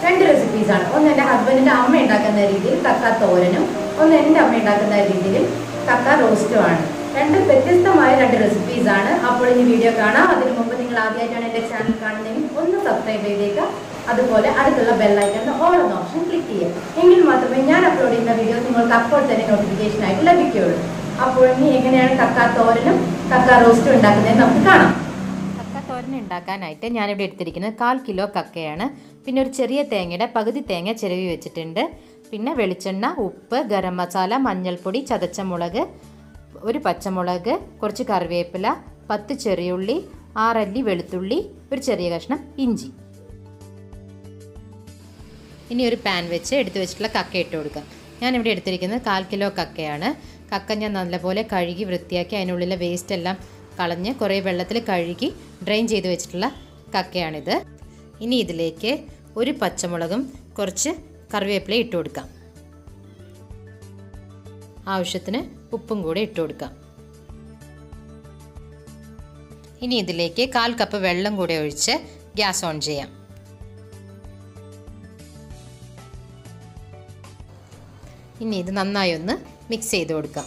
രണ്ട് റെസിപ്പീസാണ് ഒന്ന് എൻ്റെ ഹസ്ബൻഡിൻ്റെ അമ്മ ഉണ്ടാക്കുന്ന രീതിയിൽ കക്ക തോരനും ഒന്ന് എൻ്റെ അമ്മ ഉണ്ടാക്കുന്ന രീതിയിൽ കക്ക റോസ്റ്റുമാണ് രണ്ട് വ്യത്യസ്തമായ രണ്ട് റെസിപ്പീസാണ് അപ്പോൾ ഇനി വീഡിയോ കാണാം അതിനു മുമ്പ് നിങ്ങൾ ആദ്യമായിട്ടാണ് എൻ്റെ ചാനൽ കാണുന്നതെങ്കിൽ ഒന്ന് സബ്സ്ക്രൈബ് ചെയ്തേക്കുക അതുപോലെ അടുത്തുള്ള ബെല്ലൈക്കൺ ഓൾ എന്ന ഓപ്ഷൻ ക്ലിക്ക് ചെയ്യുക എങ്കിൽ മാത്രമേ ഞാൻ അപ്ലോഡ് ചെയ്യുന്ന വീഡിയോസ് നിങ്ങൾക്ക് അപ്പോൾ തന്നെ നോട്ടിഫിക്കേഷൻ ആയിട്ട് ലഭിക്കുകയുള്ളൂ അപ്പോൾ ഇനി എങ്ങനെയാണ് കക്ക തോരനും കക്ക റോസ്റ്റും ഉണ്ടാക്കുന്നത് നമുക്ക് കാണാം കക്ക തോരൻ ഉണ്ടാക്കാനായിട്ട് ഞാനിവിടെ എടുത്തിരിക്കുന്നത് കാൽ കിലോ കക്കയാണ് പിന്നെ ഒരു ചെറിയ തേങ്ങയുടെ പകുതി തേങ്ങ ചിരവി വെച്ചിട്ടുണ്ട് പിന്നെ വെളിച്ചെണ്ണ ഉപ്പ് ഗരം മസാല മഞ്ഞൾപ്പൊടി ചതച്ച മുളക് ഒരു പച്ചമുളക് കുറച്ച് കറിവേപ്പില പത്ത് ചെറിയുള്ളി ആറല്ലി വെളുത്തുള്ളി ഒരു ചെറിയ കഷ്ണം ഇഞ്ചി ഇനി ഒരു പാൻ വെച്ച് എടുത്തു വെച്ചിട്ടുള്ള കക്ക ഇട്ട് കൊടുക്കാം ഞാനിവിടെ എടുത്തിരിക്കുന്നത് കാൽ കിലോ കക്കയാണ് കക്ക ഞാൻ നല്ലപോലെ കഴുകി വൃത്തിയാക്കി അതിനുള്ളിലെ വേസ്റ്റ് എല്ലാം കളഞ്ഞ് കുറേ വെള്ളത്തിൽ കഴുകി ഡ്രെയിൻ ചെയ്ത് വെച്ചിട്ടുള്ള കക്കയാണിത് ഇനി ഇതിലേക്ക് ഒരു പച്ചമുളകും കുറച്ച് കറിവേപ്പില ഇട്ട് കൊടുക്കാം ആവശ്യത്തിന് ഉപ്പും കൂടെ ഇട്ട് കൊടുക്കാം ഇനി ഇതിലേക്ക് കാൽ കപ്പ് വെള്ളം കൂടെ ഒഴിച്ച് ഗ്യാസ് ഓൺ ചെയ്യാം ഇനി ഇത് നന്നായി ഒന്ന് മിക്സ് ചെയ്ത് കൊടുക്കാം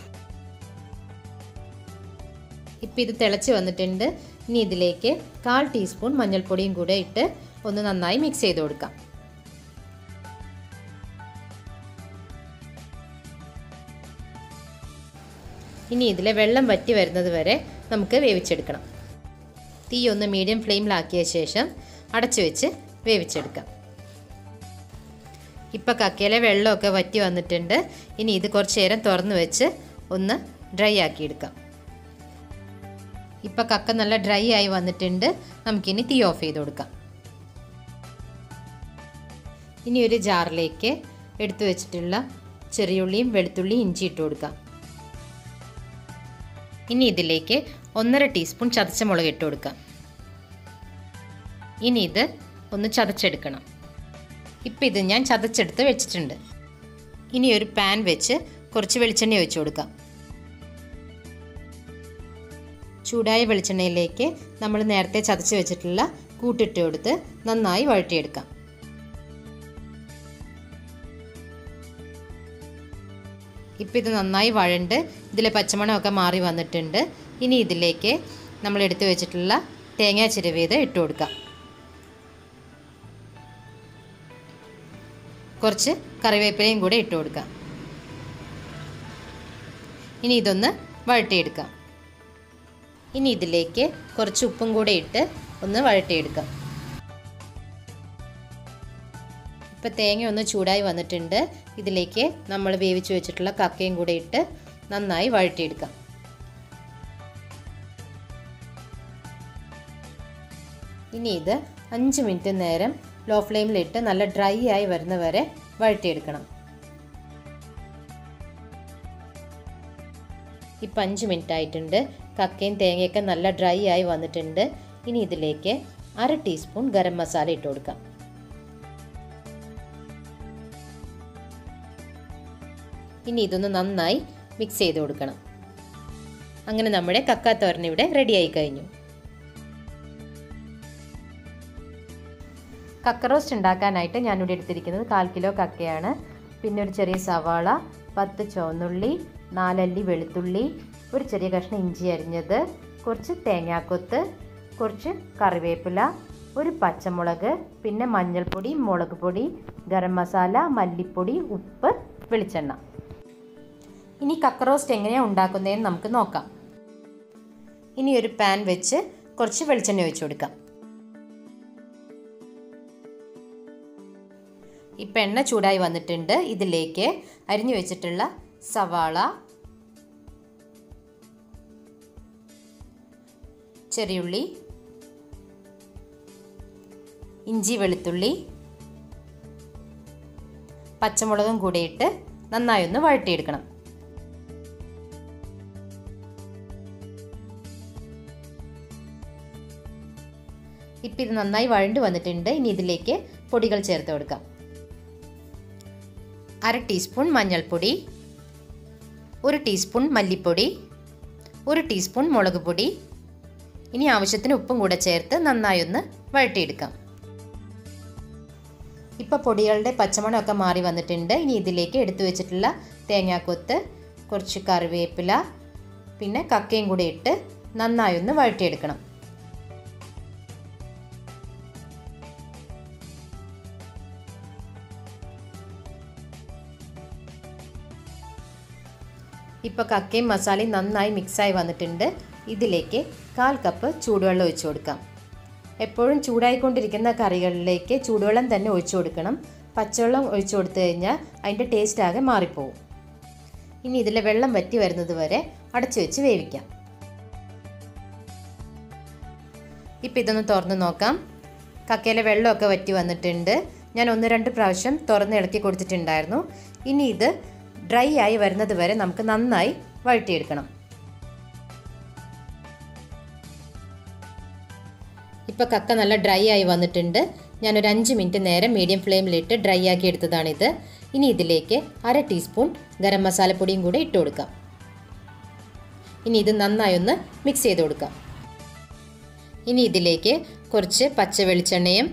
ഇപ്പം ഇത് തിളച്ച് വന്നിട്ടുണ്ട് ഇനി ഇതിലേക്ക് കാൽ ടീസ്പൂൺ മഞ്ഞൾപ്പൊടിയും കൂടെ ഇട്ട് ഒന്ന് നന്നായി മിക്സ് ചെയ്ത് കൊടുക്കാം ഇനി ഇതിലെ വെള്ളം വറ്റി വരുന്നത് വരെ നമുക്ക് വേവിച്ചെടുക്കണം തീ ഒന്ന് മീഡിയം ഫ്ലെയിമിലാക്കിയ ശേഷം അടച്ചു വെച്ച് വേവിച്ചെടുക്കാം ഇപ്പോൾ കക്കയിലെ വെള്ളമൊക്കെ വറ്റി വന്നിട്ടുണ്ട് ഇനി ഇത് കുറച്ച് നേരം തുറന്ന് വെച്ച് ഒന്ന് ഡ്രൈ ആക്കി എടുക്കാം ഇപ്പോൾ കക്ക നല്ല ഡ്രൈ ആയി വന്നിട്ടുണ്ട് നമുക്കിനി തീ ഓഫ് ചെയ്ത് കൊടുക്കാം ഇനി ഒരു ജാറിലേക്ക് എടുത്തു വെച്ചിട്ടുള്ള ചെറിയുള്ളിയും വെളുത്തുള്ളിയും ഇഞ്ചി ഇട്ട് കൊടുക്കാം ഇനി ഇതിലേക്ക് ഒന്നര ടീസ്പൂൺ ചതച്ച മുളക് ഇട്ട് കൊടുക്കാം ഇനി ഇത് ഒന്ന് ചതച്ചെടുക്കണം ഇപ്പം ഇത് ഞാൻ ചതച്ചെടുത്ത് വെച്ചിട്ടുണ്ട് ഇനി ഒരു പാൻ വെച്ച് കുറച്ച് വെളിച്ചെണ്ണ ഒഴിച്ചു കൊടുക്കാം ചൂടായ വെളിച്ചെണ്ണയിലേക്ക് നമ്മൾ നേരത്തെ ചതച്ച് വെച്ചിട്ടുള്ള കൂട്ടിട്ട് കൊടുത്ത് നന്നായി വഴറ്റിയെടുക്കാം ഇപ്പം ഇത് നന്നായി വഴണ്ട് ഇതിലെ പച്ചമണമൊക്കെ മാറി വന്നിട്ടുണ്ട് ഇനി ഇതിലേക്ക് നമ്മൾ എടുത്തു വെച്ചിട്ടുള്ള തേങ്ങാ ചിരവിയത് ഇട്ട് കൊടുക്കാം കുറച്ച് കറിവേപ്പിലയും കൂടെ ഇട്ട് കൊടുക്കാം ഇനി ഇതൊന്ന് വഴട്ടിയെടുക്കാം ഇനി ഇതിലേക്ക് കുറച്ച് ഉപ്പും കൂടെ ഇട്ട് ഒന്ന് വഴട്ടിയെടുക്കാം ഇപ്പം തേങ്ങ ഒന്ന് ചൂടായി വന്നിട്ടുണ്ട് ഇതിലേക്ക് നമ്മൾ വേവിച്ച് വെച്ചിട്ടുള്ള കക്കയും കൂടെ ഇട്ട് നന്നായി വഴട്ടിയെടുക്കാം ഇനി ഇത് അഞ്ച് മിനിറ്റ് നേരം ലോ ഫ്ലെയിമിലിട്ട് നല്ല ഡ്രൈ ആയി വരുന്ന വരെ വഴട്ടിയെടുക്കണം ഇപ്പം അഞ്ച് മിനിറ്റ് ആയിട്ടുണ്ട് കക്കയും തേങ്ങയൊക്കെ നല്ല ഡ്രൈ ആയി വന്നിട്ടുണ്ട് ഇനി ഇതിലേക്ക് അര ടീസ്പൂൺ ഗരം മസാല ഇട്ട് കൊടുക്കാം ഇനി ഇതൊന്ന് നന്നായി മിക്സ് ചെയ്ത് കൊടുക്കണം അങ്ങനെ നമ്മുടെ കക്കാത്തോരൻ ഇവിടെ റെഡിയായി കഴിഞ്ഞു കക്ക റോസ്റ്റ് ഉണ്ടാക്കാനായിട്ട് ഞാനിവിടെ എടുത്തിരിക്കുന്നത് കാൽ കിലോ കക്കയാണ് പിന്നെ ഒരു ചെറിയ സവാള പത്ത് ചുവന്നുള്ളി നാലല്ലി വെളുത്തുള്ളി ഒരു ചെറിയ കഷ്ണം ഇഞ്ചി അരിഞ്ഞത് കുറച്ച് തേങ്ങാക്കൊത്ത് കുറച്ച് കറിവേപ്പില ഒരു പച്ചമുളക് പിന്നെ മഞ്ഞൾപ്പൊടി മുളക് പൊടി ഗരം മസാല മല്ലിപ്പൊടി ഉപ്പ് വെളിച്ചെണ്ണ ഇനി കക്ക റോസ്റ്റ് എങ്ങനെയാണ് ഉണ്ടാക്കുന്നതെന്ന് നമുക്ക് നോക്കാം ഇനി ഒരു പാൻ വെച്ച് കുറച്ച് വെളിച്ചെണ്ണ ഒഴിച്ചു കൊടുക്കാം ഇപ്പം എണ്ണ ചൂടായി വന്നിട്ടുണ്ട് ഇതിലേക്ക് അരിഞ്ഞു വെച്ചിട്ടുള്ള സവാള ചെറിയുള്ളി ഇഞ്ചി വെളുത്തുള്ളി പച്ചമുളകും കൂടെ ഇട്ട് നന്നായി ഒന്ന് വഴട്ടിയെടുക്കണം ഇപ്പം ഇത് നന്നായി വഴണ്ട് വന്നിട്ടുണ്ട് ഇനി ഇതിലേക്ക് പൊടികൾ ചേർത്ത് കൊടുക്കാം അര ടീസ്പൂൺ മഞ്ഞൾപ്പൊടി ഒരു ടീസ്പൂൺ മല്ലിപ്പൊടി ഒരു ടീസ്പൂൺ മുളക് പൊടി ഇനി ആവശ്യത്തിന് ഉപ്പും കൂടെ ചേർത്ത് നന്നായി ഒന്ന് വഴട്ടിയെടുക്കാം ഇപ്പോൾ പൊടികളുടെ പച്ചമണമൊക്കെ മാറി വന്നിട്ടുണ്ട് ഇനി ഇതിലേക്ക് എടുത്തു വെച്ചിട്ടുള്ള തേങ്ങാക്കൊത്ത് കുറച്ച് കറിവേപ്പില പിന്നെ കക്കയും കൂടി ഇട്ട് നന്നായി ഒന്ന് വഴറ്റിയെടുക്കണം ഇപ്പോൾ കക്കയും മസാലയും നന്നായി മിക്സായി വന്നിട്ടുണ്ട് ഇതിലേക്ക് കാൽ കപ്പ് ചൂടുവെള്ളം ഒഴിച്ചു കൊടുക്കാം എപ്പോഴും ചൂടായിക്കൊണ്ടിരിക്കുന്ന കറികളിലേക്ക് ചൂടുവെള്ളം തന്നെ ഒഴിച്ചു കൊടുക്കണം പച്ചവെള്ളം ഒഴിച്ചു കൊടുത്തു കഴിഞ്ഞാൽ അതിൻ്റെ ടേസ്റ്റ് ആകെ മാറിപ്പോവും ഇനി ഇതിലെ വെള്ളം വറ്റി വരുന്നത് വരെ അടച്ചു വെച്ച് വേവിക്കാം ഇപ്പം ഇതൊന്ന് തുറന്ന് നോക്കാം കക്കയിലെ വെള്ളമൊക്കെ വറ്റി വന്നിട്ടുണ്ട് ഞാൻ ഒന്ന് രണ്ട് പ്രാവശ്യം തുറന്ന് ഇളക്കി കൊടുത്തിട്ടുണ്ടായിരുന്നു ഇനി ഇത് ഡ്രൈ ആയി വരുന്നത് വരെ നമുക്ക് നന്നായി വഴറ്റിയെടുക്കണം ഇപ്പോൾ കക്ക നല്ല ഡ്രൈ ആയി വന്നിട്ടുണ്ട് ഞാനൊരു അഞ്ച് മിനിറ്റ് നേരം മീഡിയം ഫ്ലെയിമിലിട്ട് ഡ്രൈ ആക്കി എടുത്തതാണിത് ഇനി ഇതിലേക്ക് അര ടീസ്പൂൺ ഗരം മസാലപ്പൊടിയും കൂടെ ഇട്ട് കൊടുക്കാം ഇനി ഇത് നന്നായി ഒന്ന് മിക്സ് ചെയ്ത് കൊടുക്കാം ഇനി ഇതിലേക്ക് കുറച്ച് പച്ച വെളിച്ചെണ്ണയും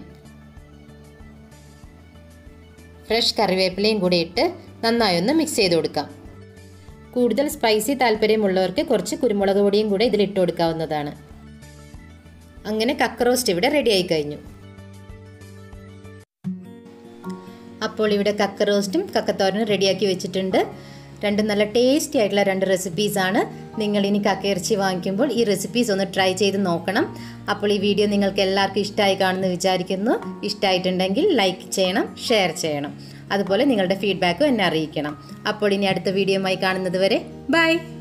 ഫ്രഷ് കറിവേപ്പിലയും കൂടി ഇട്ട് നന്നായി ഒന്ന് മിക്സ് ചെയ്ത് കൊടുക്കാം കൂടുതൽ സ്പൈസി താല്പര്യമുള്ളവർക്ക് കുറച്ച് കുരുമുളക് പൊടിയും കൂടെ ഇതിൽ ഇട്ട് കൊടുക്കാവുന്നതാണ് അങ്ങനെ കക്ക റോസ്റ്റ് ഇവിടെ റെഡി ആയി കഴിഞ്ഞു അപ്പോൾ ഇവിടെ കക്ക റോസ്റ്റും കക്കത്തോരനും റെഡിയാക്കി വെച്ചിട്ടുണ്ട് രണ്ടും നല്ല ടേസ്റ്റി ആയിട്ടുള്ള രണ്ട് റെസിപ്പീസാണ് നിങ്ങൾ ഇനി കക്ക ഇറച്ചി വാങ്ങിക്കുമ്പോൾ ഈ റെസിപ്പീസ് ഒന്ന് ട്രൈ ചെയ്ത് നോക്കണം അപ്പോൾ ഈ വീഡിയോ നിങ്ങൾക്ക് എല്ലാവർക്കും ഇഷ്ടമായി കാണുമെന്ന് വിചാരിക്കുന്നു ഇഷ്ടമായിട്ടുണ്ടെങ്കിൽ ലൈക്ക് ചെയ്യണം ഷെയർ ചെയ്യണം അതുപോലെ നിങ്ങളുടെ ഫീഡ്ബാക്കും എന്നെ അറിയിക്കണം അപ്പോൾ ഇനി അടുത്ത വീഡിയോയുമായി കാണുന്നത് വരെ ബൈ